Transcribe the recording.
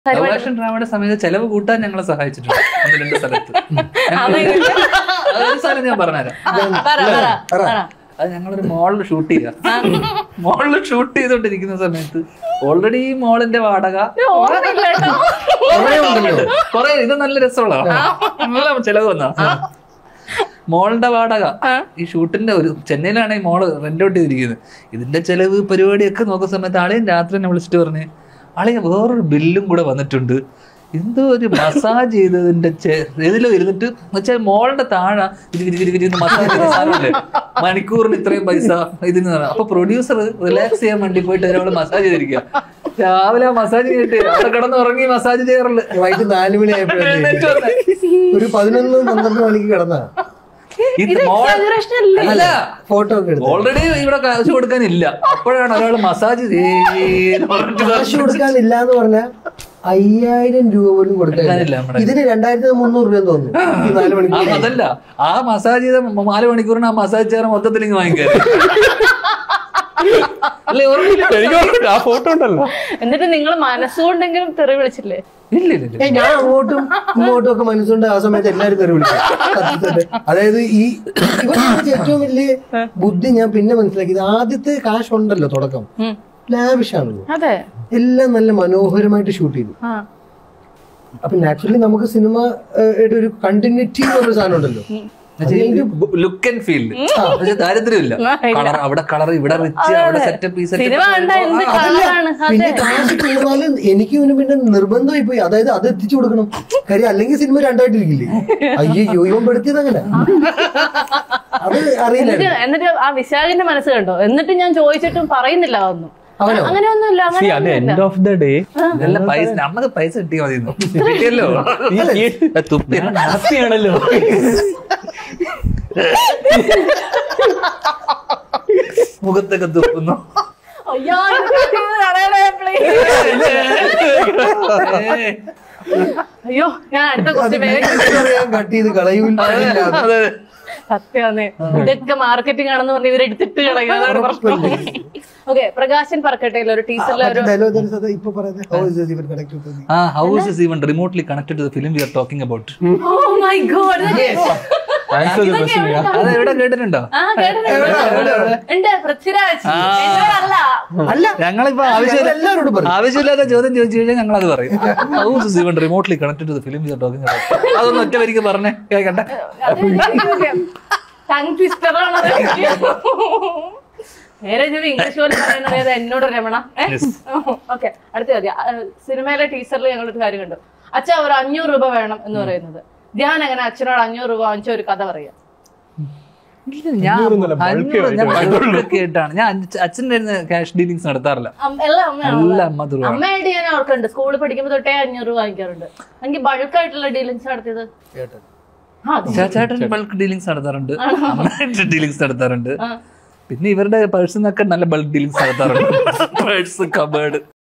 അവകാശം ഡ്രാമയുടെ സമയത്ത് ചെലവ് കൂട്ടാൻ ഞങ്ങളെ സഹായിച്ചിട്ടുണ്ട് ഒന്ന് രണ്ട് സ്ഥലത്ത് അതൊരു സ്ഥലം ഞാൻ പറഞ്ഞുതരാം പറ പറ പറ അത് ഞങ്ങളൊരു മോളിൽ ഷൂട്ട് ചെയ്യാം മോളിൽ ഷൂട്ട് ചെയ്തോണ്ടിരിക്കുന്ന സമയത്ത് ഓൾറെഡി ഈ മോളിന്റെ വാടക ഓർമ്മയില്ല കേട്ടോ. കൊറേ ഇത് നല്ല രസമുള്ള നല്ല ചെലവ് വന്ന മോളുടെ വാടക ഈ ഷൂട്ടിന്റെ ഒരു ചെന്നൈയിലാണ് ഈ മോള് റെന്റ് ഔട്ട് ചെയ്തിരിക്കുന്നത് ഇതിന്റെ ചെലവ് പരിപാടിയൊക്കെ നോക്കുന്ന സമയത്ത് ആളെയും രാത്രി എന്നെ വിളിച്ചിട്ട് പറഞ്ഞ് ആളെ വേറൊരു ബില്ലും കൂടെ വന്നിട്ടുണ്ട് എന്തോ ഒരു മസാജ് ചെയ്തതിന്റെ ഇതിലോ ഇരുന്നിട്ട് വെച്ചാൽ മോളുടെ താഴെ മസാജ് ചെയ്ത സാധനമല്ലേ മണിക്കൂറിന് ഇത്രയും പൈസ ഇതിന് തരാം. അപ്പൊ പ്രൊഡ്യൂസർ റിലാക്സ് ചെയ്യാൻ വേണ്ടി പോയിട്ട് ഒരാള് മസാജ് ചെയ്തിരിക്കുക രാവിലെ ആ മസാജ് ചെയ്തിട്ട് അവിടെ കിടന്ന് ഉറങ്ങി മസാജ് ചെയ്യാറുള്ളു വൈകിട്ട് നാല് മണി എഴുന്നേറ്റ് വന്ന്. ഒരു പതിനൊന്ന് പന്ത്രണ്ട് മണിക്ക് കിടന്ന ഇത് ഇത് മോൾ exaggeration അല്ലേ? അല്ല ഫോട്ടോ ഒക്കെ എടുത്തു ഓൾറെഡി ഇവിടെ കാശ് കൊടുക്കാനില്ല അപ്പോഴാണ് ഒരാൾ മസാജ് കാശ് കൊടുക്കാനില്ല എന്ന് പറഞ്ഞാൽ അയ്യായിരം രൂപ പോലും കൊടുക്കാനില്ല കൊടുക്കാനില്ല നമ്മുടെ ഇതിന് രണ്ടായിരത്തി മുന്നൂറ് രൂപ തോന്നുന്നു ഈ നാല് മണിക്കൂർ അതല്ല ആ മസാജ് ചെയ്ത മ- നാല് മണിക്കൂറിന് ആ മസാജ് ചെയർ മൊത്തത്തിൽ ഇങ്ങ് വാങ്ങിക്കാൻ അല്ലേ ഓർമ്മയില്ല എനിക്ക് ഓർമ്മയുണ്ട്. ആ ഫോട്ടോ ഉണ്ടല്ലോ എന്നിട്ട് നിങ്ങൾ മനസ്സുകൊണ്ടെങ്കിലും തെറി വിളിച്ചില്ലേ ഇല്ല ഇല്ല ഇല്ല ഏയ് ഞാൻ അങ്ങോട്ടും ഇങ്ങോട്ടും ഒക്കെ മനസ്സുകൊണ്ട് ആ സമയത്ത് എല്ലാവരും തെറി വിളിക്കും സത്യത്തില്. അതായത് ഈ ഇവരുടെ ഏറ്റവും വലിയ ബുദ്ധി ഞാൻ പിന്നെ മനസ്സിലാക്കിയത് ആദ്യത്തെ കാശ് ഉണ്ടല്ലോ തുടക്കം ഉം. ലാവിഷാണല്ലോ അതെ എല്ലാം നല്ല മനോഹരമായിട്ട് ഷൂട്ട് ചെയ്തു ആ അപ്പൊ നാച്ചുറലി നമുക്ക് സിനിമ ആയിട്ട് ഒരു കണ്ടിന്യൂറ്റി എന്നൊരു സാധനം ഉണ്ടല്ലോ ലുക്ക് ആൻഡ് ഫീൽ പക്ഷെ ദാരിദ്ര്യമില്ല ആ, ഇല്ല. കളർ അവിടെ കളർ ഇവിടെ റിച്ച് അവിടെ സെറ്റപ്പ് ഈ സിനിമ കണ്ട എന്ത് സെറ്റപ്പ് കളറാണ് പിന്നെ അതെ കാശ് കൂടുതല് എനിക്ക് ഇവന് പിന്നെ നിർബന്ധമായി പോയി അതായത് അത് എത്തിച്ചു കൊടുക്കണം കാര്യം അല്ലെങ്കിൽ സിനിമ രണ്ടായിട്ടിരിക്കില്ലേ അയ്യോ ഇവൻ പെടുത്തിയത് അങ്ങനെ അത് അറിയില്ല എന്നിട്ട് എന്നിട്ട് ആ വിശാഖിന്റെ മനസ്സ് കണ്ടോ എന്നിട്ട് ഞാൻ ചോദിച്ചിട്ടും പറയുന്നില്ല ഒന്നും അവനോ അങ്ങനെയൊന്നുമില്ല See, at the അങ്ങനെ end of the day, നല്ല പൈസ നമുക്ക് പൈസ കിട്ടിയാൽ മതി ഇന്ന്. കിട്ടിയല്ലോ തുപ്പി happy ആണല്ലോ മുഖത്തൊക്കെ തുപ്പുന്നു അയ്യോ ഇതൊക്കെ ചെയ്ത് തടയണേ, please. ഏയ്. അയ്യോ ഞാൻ അടുത്ത ക്വസ്റ്റ്യൻ വേഗം കട്ട് ചെയ്ത് കളയൂല്ല അതെ സത്യമാണ് ഇതൊക്കെ മാർക്കറ്റിംഗ് ആണെന്ന് പറഞ്ഞ് ഇവരെടുത്തിട്ട് കളയും അതാണ് പ്രശ്നം ഓക്കെ പ്രകാശൻ പറക്കട്ടയിൽ ഒരു ടീച്ചറിലെ ഒരു ഡയലോഗ് ഇപ്പൊ പറയുന്നത് how is this even connected to the- ആ house is even remotely connected to the film we are talking about oh my god answer the question അത് എവിടെ കേട്ടിട്ടുണ്ടോ ആ കേട്ടിട്ടുണ്ട് ഉണ്ട് പൃഥ്വിരാജ് എന്നോടല്ല അല്ല ഞങ്ങളിപ്പോ ഞങ്ങൾ ആവശ്യമില്ല എല്ലാവരോടും പറയും ആവശ്യമില്ലാത്ത ചോദ്യം ചോദിച്ചു കഴിഞ്ഞാൽ ഞങ്ങൾ അത് പറയും house is even remotely connected to the film we are talking about അതൊന്ന് ഒറ്റ വരിക്ക് പറഞ്ഞേ കേൾക്കട്ടെ ടങ് ട്വിസ്റ്റർ ആണ് നേരെ ഞാൻ ഇംഗ്ലീഷ് പോലെ പറയുന്നത് ഏതാ എന്നോട് രമണ ഓക്കെ അടുത്ത ചോദ്യം ആ, സിനിമയിലെ ടീച്ചറിൽ ഞങ്ങളൊരു കാര്യം കണ്ടു അച്ഛൻ ഒരു അഞ്ഞൂറ് രൂപ വേണം എന്ന് പറയുന്നത് ധ്യാൻ അങ്ങനെ അച്ഛനോട് അഞ്ഞൂറ് രൂപ വാങ്ങിച്ച ഒരു കഥ പറയാം ഞാൻ അഞ്ഞൂറൊന്നുമല്ല, bulk അഞ്ഞൂറ് ഞാൻ ആയിട്ട് ബൾക്കൊക്കെ ആയിട്ടാണ് ഞാൻ അച്ഛ- അച്ഛൻ്റെ ക്യാഷ് ഡീലിങ്സ് നടത്താറില്ല അമ്മ- എല്ലാം അമ്മയാണോ എല്ലാം അമ്മ ധ്രുവാണ് അമ്മയായിട്ട് ഞാൻ ഓർക്കുന്നുണ്ട് സ്കൂളിൽ പഠിക്കുമ്പോൾ തൊട്ടേ അഞ്ഞൂറ് രൂപ വാങ്ങിക്കാറുണ്ട് എനിക്ക് ബൾക്കായിട്ടുള്ള ഡീലിങ്സ് നടത്തിയത് ആ, അത് ചേട്ടൻ ബൾക്ക് ഡീലിങ്സ് നടത്താറുണ്ട് അമ്മയായിട്ട് ഡീലിങ്സ് നടത്താറുണ്ട് ആ. പിന്നെ ഇവരുടെ പേഴ്സിൽ നിന്നൊക്കെ നല്ല ബൾക്ക് ഡീലിങ്സ് നടത്താറുണ്ട് പേഴ്സ് കബേർഡ്